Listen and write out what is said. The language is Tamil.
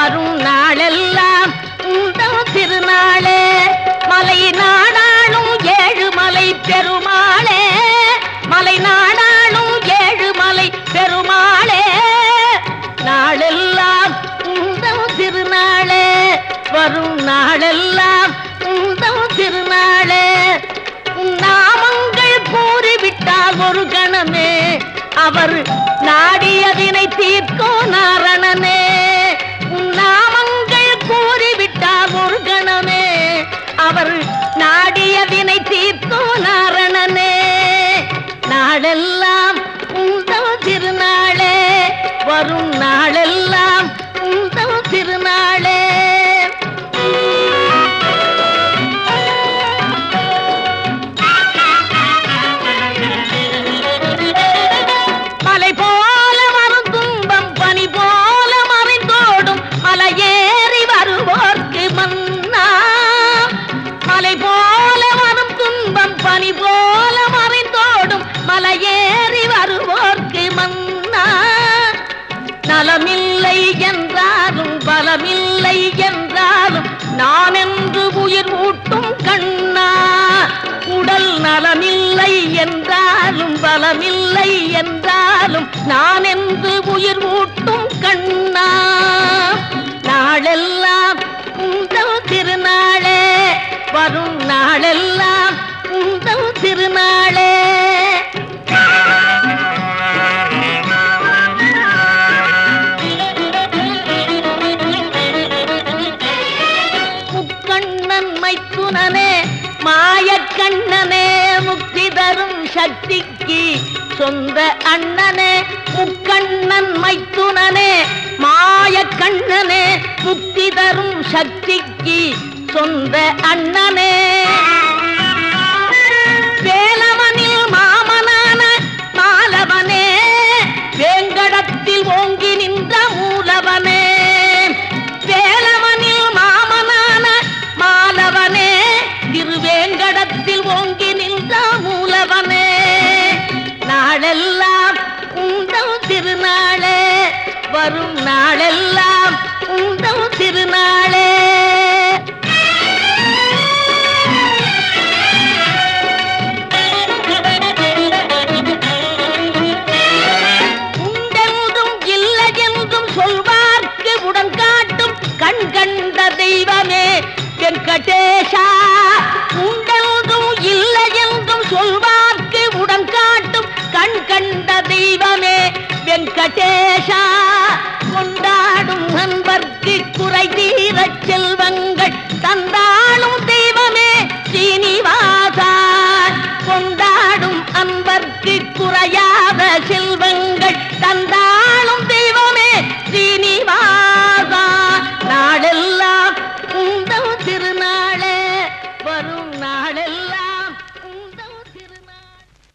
வரும் நாளெல்லாம் உந்தம் திருநாளே மலை நாடாளும் ஏழு மலை பெருமாளே மலை நாடாளும் ஏழு மலை பெருமாளே நாளெல்லாம் உந்தம் திருநாளே வரும் நாளெல்லாம் உந்தம் திருநாளே உன் நாமங்கள் கூறிவிட்டால் ஒரு கணமே அவர் நாடியதினை தீர்க்கும் நாரணனே உன் நாமங்கள் கூறிவிட்டால் ஒரு கணமே அவர் நாடியதினை தீர்க்கும் நாரணனே நாளெல்லாம் உந்தம் திருநாளே வரும் நாளெல்லாம் உந்தம் திருநாளே மலை போல வரும் துன்பம் பனி போல மறைந்தோடும் மலையேறி வருவோர்க்கு மன்னா மலை போல வரும் துன்பம் பனி போல மறைந்தோடும் மலையேறி வருவோர்க்கு மன்னா நலமில்லை என்றாலும் பலமில்லை என்றாலும் நான் என்று உயிர் ஊட்டும் கண்ணா உடல் நலமில்லை என்றாலும் பலமில்லை என்றாலும் நான் என்று உயிர் ஊட்டும் கண்ணா நாளெல்லாம் உந்தல் திருநாளே வரும் நாளெல்லாம் உந்தல் திருநாளே முக்கண்ணன் மைத்துனனே மாயக்கண்ணனே முக்தி தரும் சக்திக்கு சொந்த அண்ணனே முக்கண்ணன் மைத்துனனே மாயக்கண்ணனே முக்தி தரும் சக்திக்கு சொந்த அண்ணனே வேலவனில் மாமனான மாலவனே வேங்கடத்தில் ஓங்கி நின்ற மூலவனே வேலவனில் மாமனான மாலவனே திருவேங்கடத்தில் ஓங்கி நின்ற மூலவனே நாளெல்லாம் உந்தம் திருநாளே வரும் நாளெல்லாம்